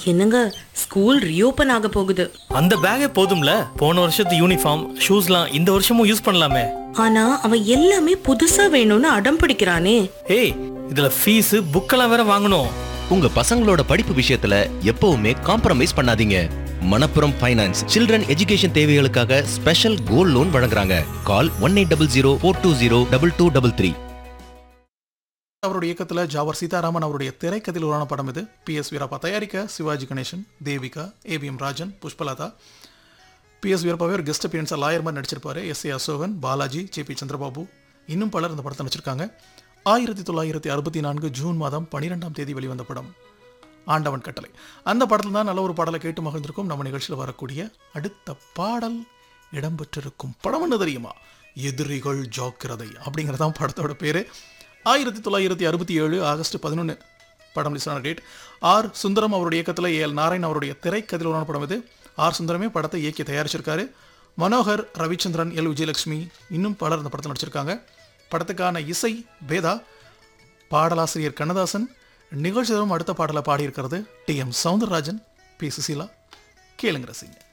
என்னங்க school reopen ஆக போகுது அந்த பேக்கே போதும்ல போன வருஷத்து யூனிஃபார்ம் ஷூஸ்லாம் இந்த வருஷமும் யூஸ் பண்ணலாமே ஆனா அவன் எல்லாமே புதுசா வேணும்னு அடம் பிடிக்கிறானே ஏய் இதுல ஃபீஸ் புக்கெல்லாம் வேற வாங்கணும் உங்க பசங்களோட படிப்பு விஷயத்துல எப்பவுமே காம்ப்ரமைஸ் பண்ணாதீங்க மணப்புரம் ஃபைனான்ஸ் சில்ட்ரன் எஜுகேஷன் தேவைகளுக்காக ஸ்பெஷல் கோல்ட் லோன் வழங்குறாங்க call one eight double zero four two zero double two double three அவருடைய இயக்கத்தில் ஜாவர் சீதாராமன் அவருடைய திரைக்கதையில் உருவான படம் இது பி எஸ் வீரப்பா தயாரிக்க Sivaji Ganesan Devika AVM Rajan Pushpalatha P S வீரப்பாவே ஒரு கெஸ்ட் அப்பியன்ஸாக லாயர் மாதிரி நடிச்சிருப்பாரு S A Asokan Balaji J P Chandrababu இன்னும் பலர் இந்த படத்தை நடிச்சிருக்காங்க ஆயிரத்தி தொள்ளாயிரத்தி அறுபத்தி நான்கு ஜூன் மாதம் பன்னிரெண்டாம் தேதி வெளிவந்த படம் ஆண்டவன் கட்டளை அந்த படத்தில் தான் நல்ல ஒரு பாடலை கேட்டு மகிழ்ந்திருக்கும் நம்ம நிகழ்ச்சியில் வரக்கூடிய அடுத்த பாடல் இடம்பெற்றிருக்கும் படம் என்ன தெரியுமா எதிரிகள் ஜாக்கிரதை அப்படிங்கிறதான் படத்தோட பேரு ஆயிரத்தி தொள்ளாயிரத்தி அறுபத்தி ஏழு ஆகஸ்ட் பதினொன்று படம் ரிலீஸ் ஆன டேட் ஆர் சுந்தரம் அவருடைய இயக்கத்தில் ஏ எல் நாராயண் அவருடைய திரைக்கதையில் உருவான படம் இது ஆர் சுந்தரமே படத்தை இயக்கி தயாரிச்சிருக்காரு மனோகர் ரவிச்சந்திரன் எல் விஜயலட்சுமி இன்னும் பலர் இந்த படத்தில் நடிச்சிருக்காங்க படத்துக்கான இசை வேதா பாடலாசிரியர் கண்ணதாசன் நிகழ்ச்சி தரும் அடுத்த பாடலை பாடியிருக்கிறது T M Soundararajan P Susheela கேளுங்க ரசிங்க